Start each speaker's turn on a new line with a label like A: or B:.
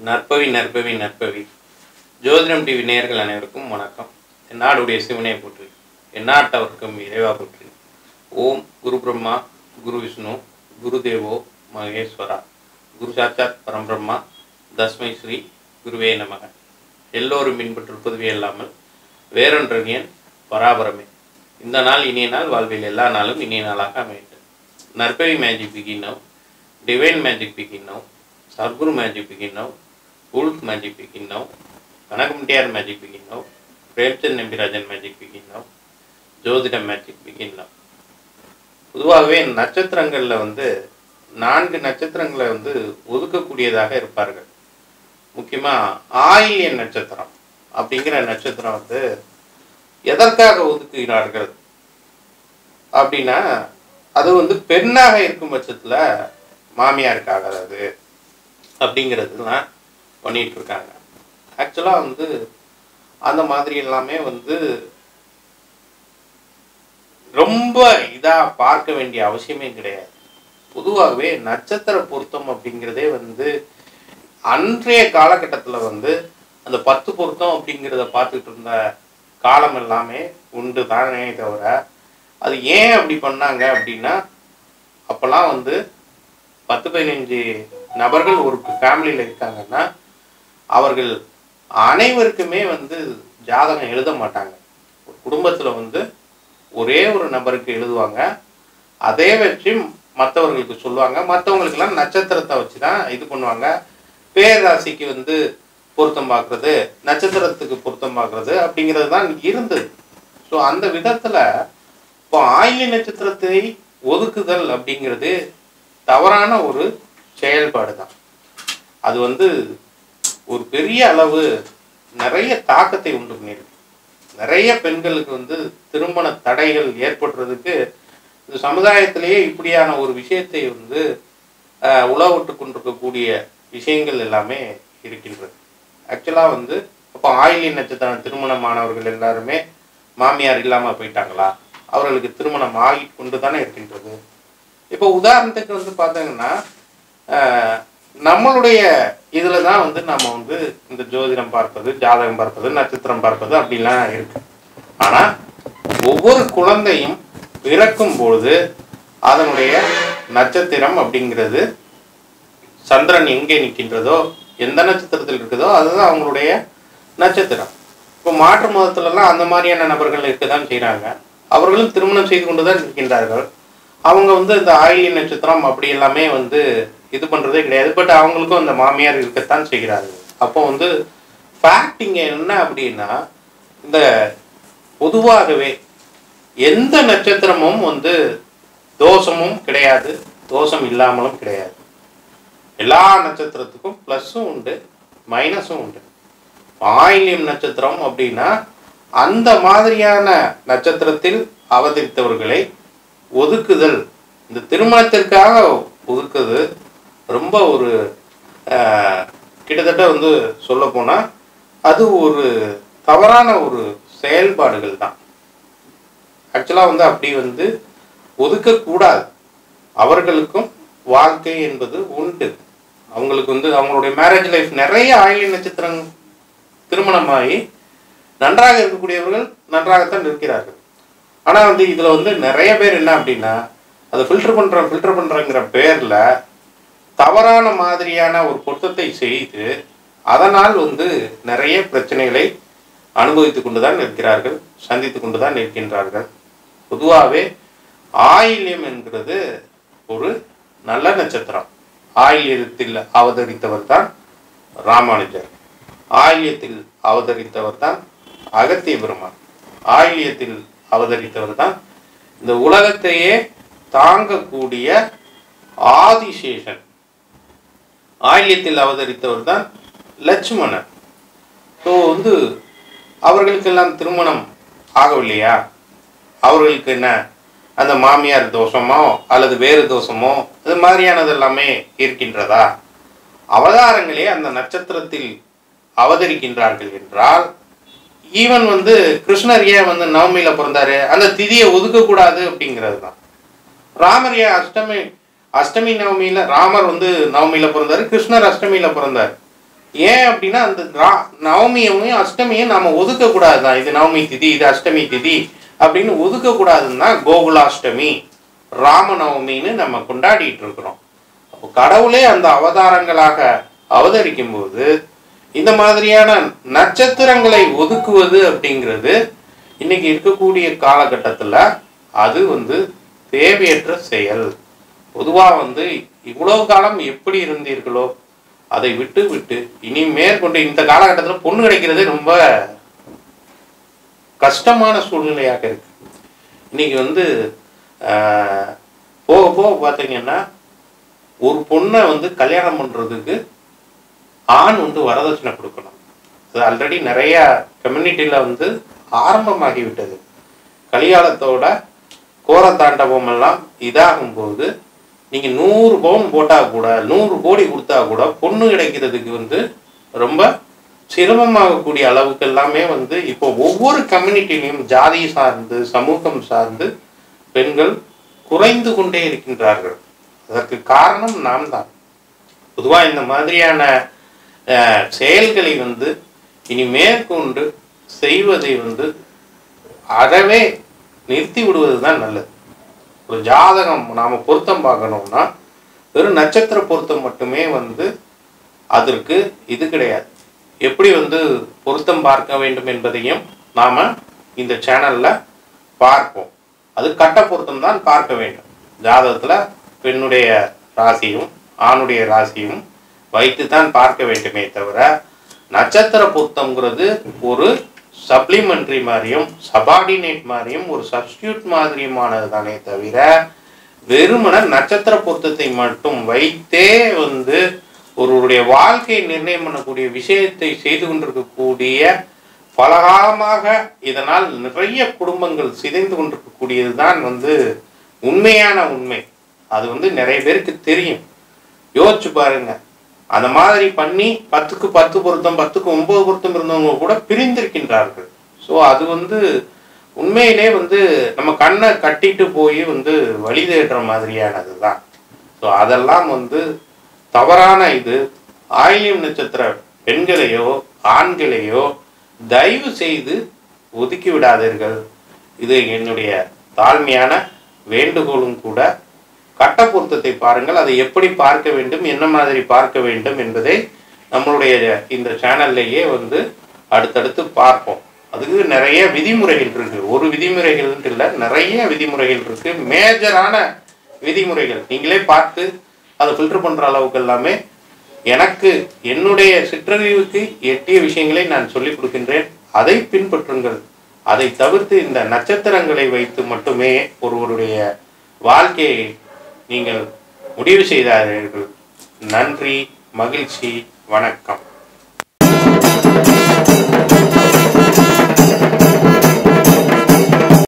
A: நற்பவி நற்பவி நற்பவி ஜோதிடம் டிவி நேயர்கள் அனைவருக்கும் வணக்கம் என்னாடுடைய சிவனை போற்றி எந்நாட்டவர்க்கும் இறைவா போற்றி ஓம் குரு பிரம்மா குரு விஷ்ணு குரு தேவோ மகேஸ்வரா குரு சாட்சாத் பரம்பிரம்மா தஸ்மை ஸ்ரீ குருவே நமக எல்லோரும் பின்பற்றிருப்பதுவே இல்லாமல் வேறொன்றன் பராபரமே இந்த நாள் இனிய நாள் வாழ்வில் எல்லா நாளும் இனிய நாளாக அமையட்டும் நற்பவி magic begin now divine magic begin now Sadguru magic begin now உல்க் மேஜிக் பிகின் நவ் கனகமுட்டியார் magic begin now Premchand Nambirajan magic begin now ஜோதிடம் மேஜிக் பிகின் நவ் பொதுவாகவே நட்சத்திரங்களில் வந்து நான்கு நட்சத்திரங்களை வந்து ஒதுக்கக்கூடியதாக இருப்பார்கள் முக்கியமாக ஆயில்ய நட்சத்திரம் அப்படிங்கிற நட்சத்திரம் வந்து எதற்காக ஒதுக்குகிறார்கள் அப்படின்னா அது வந்து பெண்ணாக இருக்கும் பட்சத்தில் மாமியாருக்காக அது அப்படிங்கிறதுலாம் பண்ணிட்டு இருக்காங்க ஆக்சுவலாக வந்து அந்த மாதிரி எல்லாமே வந்து ரொம்ப இதாக பார்க்க வேண்டிய அவசியமே கிடையாது பொதுவாகவே நட்சத்திர பொருத்தம் அப்படிங்கிறதே வந்து அன்றைய காலகட்டத்தில் வந்து அந்த பத்து பொருத்தம் அப்படிங்கிறத பார்த்துட்டு இருந்த காலம் எல்லாமே உண்டு தானே தவிர அது ஏன் அப்படி பண்ணாங்க அப்படின்னா அப்போல்லாம் வந்து பத்து பதினஞ்சு நபர்கள் ஒரு ஃபேமிலியில் இருக்காங்கன்னா அவர்கள் அனைவருக்குமே வந்து ஜாதகம் எழுத மாட்டாங்க ஒரு குடும்பத்தில் வந்து ஒரே ஒரு நபருக்கு எழுதுவாங்க அதே வச்சு மற்றவர்களுக்கு சொல்லுவாங்க மற்றவங்களுக்கெல்லாம் நட்சத்திரத்தை வச்சு தான் இது பண்ணுவாங்க பேராசிக்கு வந்து பொருத்தம் பார்க்குறது நட்சத்திரத்துக்கு பொருத்தம் பார்க்குறது அப்படிங்கிறது தான் இருந்தது ஸோ அந்த விதத்தில் இப்போ ஆயிலி நட்சத்திரத்தை ஒதுக்குதல் அப்படிங்கிறது தவறான ஒரு செயல்பாடு தான் அது வந்து ஒரு பெரிய அளவு நிறைய தாக்கத்தை உண்டு பண்ணியிருக்கு நிறைய பெண்களுக்கு வந்து திருமண தடைகள் ஏற்படுறதுக்கு இந்த சமுதாயத்திலேயே இப்படியான ஒரு விஷயத்தை வந்து ஆஹ், உலவிட்டு கொண்டிருக்கக்கூடிய விஷயங்கள் எல்லாமே இருக்கின்றது ஆக்சுவலாக வந்து அப்போ ஆயிலி நட்சத்திரம் திருமணமானவர்கள் எல்லாருமே மாமியார் இல்லாமல் போயிட்டாங்களா அவர்களுக்கு திருமணம் ஆகி கொண்டு தானே இருக்கின்றது இப்போ உதாரணத்துக்கு வந்து பார்த்தீங்கன்னா ஆஹ், நம்மளுடைய இதில் தான் வந்து நம்ம வந்து இந்த ஜோதிடம் பார்ப்பது ஜாதகம் பார்ப்பது நட்சத்திரம் பார்ப்பது அப்படிலாம் இருக்கு ஆனால் ஒவ்வொரு குழந்தையும் பிறக்கும் பொழுது அதனுடைய நட்சத்திரம் அப்படிங்கிறது சந்திரன் எங்கே நிற்கின்றதோ எந்த நட்சத்திரத்தில் இருக்குதோ அதுதான் அவங்களுடைய நட்சத்திரம் இப்போ மாற்று மதத்துலலாம் அந்த மாதிரியான நபர்கள் இருக்க தான் செய்கிறாங்க அவர்களும் திருமணம் செய்து கொண்டு தான் இருக்கின்றார்கள் அவங்க வந்து இந்த ஆயிலி நட்சத்திரம் அப்படி எல்லாமே வந்து இது பண்ணுறதே கிடையாது பட் அவங்களுக்கும் அந்த மாமியார் இருக்கத்தான் செய்கிறார்கள் அப்போ வந்து ஃபேக்ட் இங்கே என்ன அப்படின்னா இந்த பொதுவாகவே எந்த நட்சத்திரமும் வந்து தோஷமும் கிடையாது தோஷம் இல்லாமலும் கிடையாது எல்லா நட்சத்திரத்துக்கும் ப்ளஸ்ஸும் உண்டு மைனஸும் உண்டு ஆயில்யம் நட்சத்திரம் அப்படின்னா அந்த மாதிரியான நட்சத்திரத்தில் அவதரித்தவர்களை ஒதுக்குதல் இந்த திருமணத்திற்காக ஒதுக்குது ரொம்ப ஒரு ஆஹ், கிட்டத்தட்ட வந்து சொல்ல போனால் அது ஒரு தவறான ஒரு செயல்பாடுகள் தான் ஆக்சுவலாக வந்து அப்படி வந்து ஒதுக்கக்கூடாது அவர்களுக்கும் வாழ்க்கை என்பது உண்டு அவங்களுக்கு வந்து அவங்களுடைய மேரேஜ் லைஃப் நிறைய ஆயிலிய நட்சத்திரம் திருமணமாகி நன்றாக இருக்கக்கூடியவர்கள் நன்றாகத்தான் இருக்கிறார்கள் ஆனால் வந்து இதில் வந்து நிறைய பேர் என்ன அப்படின்னா அதை ஃபில்டர் பண்ணுறோம் ஃபில்டர் பண்ணுறங்கிற பேரில் தவறான மாதிரியான ஒரு பொருத்தத்தை செய்து அதனால் வந்து நிறைய பிரச்சனைகளை அனுபவித்து கொண்டு தான் இருக்கிறார்கள் சந்தித்து கொண்டு தான் இருக்கின்றார்கள் பொதுவாகவே ஆயில்யம் என்கிறது ஒரு நல்ல நட்சத்திரம் ஆயில்யத்தில் அவதரித்தவர் தான் ராமானுஜர் ஆயில்யத்தில் அவதரித்தவர் தான் அகத்திய பெருமான் ஆயில்யத்தில் அவதரித்தவர் தான் இந்த உலகத்தையே தாங்கக்கூடிய ஆதிசேஷன் ஆயில்யத்தில் அவதரித்தவர் தான் லட்சுமணன் ஸோ வந்து அவர்களுக்கெல்லாம் திருமணம் ஆகவில்லையா அவர்களுக்கு என்ன அந்த மாமியார் தோஷமோ அல்லது வேறு தோஷமோ இது மாதிரியானது எல்லாமே இருக்கின்றதா அவதாரங்களே அந்த நட்சத்திரத்தில் அவதரிக்கின்றார்கள் என்றால் ஈவன் வந்து கிருஷ்ணர் ஏன் வந்து நவமியில பிறந்தாரு அந்த திதியை ஒதுக்கக்கூடாது அப்படிங்கிறது தான் ராமர் ஏன் அஷ்டமி அஷ்டமி நவமியில ராமர் வந்து நவமியில பிறந்தாரு கிருஷ்ணர் அஷ்டமியில பிறந்தார் ஏன் அப்படின்னா அந்த ரா- நவமியையும் அஷ்டமியும் நாம ஒதுக்க கூடாதுதான் இது நவமி திதி இது அஷ்டமி திதி அப்படின்னு ஒதுக்க கூடாதுன்னா கோகுலாஷ்டமி ராமநவமின்னு நம்ம கொண்டாடிட்டு இருக்கிறோம் அப்போ கடவுளே அந்த அவதாரங்களாக அவதரிக்கும் போது இந்த மாதிரியான நட்சத்திரங்களை ஒதுக்குவது அப்படிங்கிறது இன்னைக்கு இருக்கக்கூடிய காலகட்டத்தில் அது வந்து தேவையற்ற செயல் பொதுவாக வந்து இவ்வளவு காலம் எப்படி இருந்தீர்களோ அதை விட்டு விட்டு இனி மேற்கொண்டு இந்த காலகட்டத்தில் பொண்ணு கிடைக்கிறதே ரொம்ப கஷ்டமான சூழ்நிலையாக இருக்கு இன்னைக்கு வந்து ஆஹ், போக போக பார்த்தீங்கன்னா ஒரு பொண்ணை வந்து கல்யாணம் பண்ணுறதுக்கு ஆண் வந்து வரதட்சணை கொடுக்கணும் அது ஆல்ரெடி நிறைய கம்யூனிட்டியில் வந்து ஆரம்பமாகி விட்டது கலிகாலத்தோட கோர தாண்டவம் எல்லாம் இதாகும்போது நீங்கள் நூறு பவுன் போட்டால் கூட நூறு கோடி கொடுத்தா கூட பொண்ணு கிடைக்கிறதுக்கு வந்து ரொம்ப சிரமமாகக்கூடிய அளவுக்கு எல்லாமே வந்து இப்போ ஒவ்வொரு கம்யூனிட்டிலையும் ஜாதி சார்ந்து சமூகம் சார்ந்து பெண்கள் குறைந்து கொண்டே இருக்கின்றார்கள் அதற்கு காரணம் நாம் தான் பொதுவாக இந்த மாதிரியான அஹ், செயல்களை வந்து இனி மேற்கொண்டு செய்வதை வந்து அறவே நிறுத்தி விடுவது தான் நல்லது ஒரு ஜாதகம் நாம் பொருத்தம் பார்க்கணும்னா வெறும் நட்சத்திர பொருத்தம் மட்டுமே வந்து அதற்கு இது கிடையாது எப்படி வந்து பொருத்தம் பார்க்க வேண்டும் என்பதையும் நாம் இந்த சேனலில் பார்ப்போம் அது கட்ட பொருத்தம் தான் பார்க்க வேண்டும் ஜாதகத்தில் பெண்ணுடைய ராசியும் ஆணுடைய ராசியும் வைத்து தான் பார்க்க வேண்டுமே தவிர நட்சத்திர பொருத்தம்ங்கிறது ஒரு சப்ளிமெண்ட்ரி மாதிரியும் சபார்டினேட் மாதிரியும் ஒரு சப்ஸ்டியூட் மாதிரியுமானது தானே தவிர வெறுமன நட்சத்திர பொருத்தத்தை மட்டும் வைத்தே வந்து ஒருவருடைய வாழ்க்கையை நிர்ணயம் பண்ணக்கூடிய விஷயத்தை செய்து கொண்டிருக்கக்கூடிய பல காலமாக இதனால் நிறைய குடும்பங்கள் சிதைந்து கொண்டிருக்கக்கூடியது தான் வந்து உண்மையான உண்மை அது வந்து நிறைய பேருக்கு தெரியும் யோசிச்சு பாருங்க அந்த மாதிரி பண்ணி பத்துக்கு பத்து பொருத்தம் பத்துக்கு ஒன்பது பொருத்தம் இருந்தவங்க கூட பிரிந்திருக்கின்றார்கள் ஸோ அது வந்து உண்மையிலே வந்து நம்ம கண்ணை கட்டிட்டு போய் வந்து வழி தேடுற மாதிரியானது தான் ஸோ அதெல்லாம் வந்து தவறான இது ஆயிலியம் நட்சத்திர பெண்களையோ ஆண்களையோ தயவு செய்து ஒதுக்கி விடாதீர்கள் இது என்னுடைய தாழ்மையான வேண்டுகோளும் கூட கட்ட பொருத்தத்தை பாருங்கள் அதை எப்படி பார்க்க வேண்டும் என்ன மாதிரி பார்க்க வேண்டும் என்பதை நம்மளுடைய இந்த சேனல்லையே வந்து அடுத்தடுத்து பார்ப்போம் அதுக்கு நிறைய விதிமுறைகள் இருக்கு ஒரு விதிமுறைகள் இல்லை நிறைய விதிமுறைகள் இருக்கு மேஜரான விதிமுறைகள் நீங்களே பார்த்து அதை ஃபில்டர் பண்ற அளவுக்கு எல்லாமே எனக்கு என்னுடைய சிற்றறிவுக்கு எட்டிய விஷயங்களை நான் சொல்லிக் கொடுக்கின்றேன் அதை பின்பற்றுங்கள் அதை தவிர்த்து இந்த நட்சத்திரங்களை வைத்து மட்டுமே ஒருவருடைய வாழ்க்கையை நீங்கள் முடிவு செய்தார்கள் நன்றி மகிழ்ச்சி வணக்கம்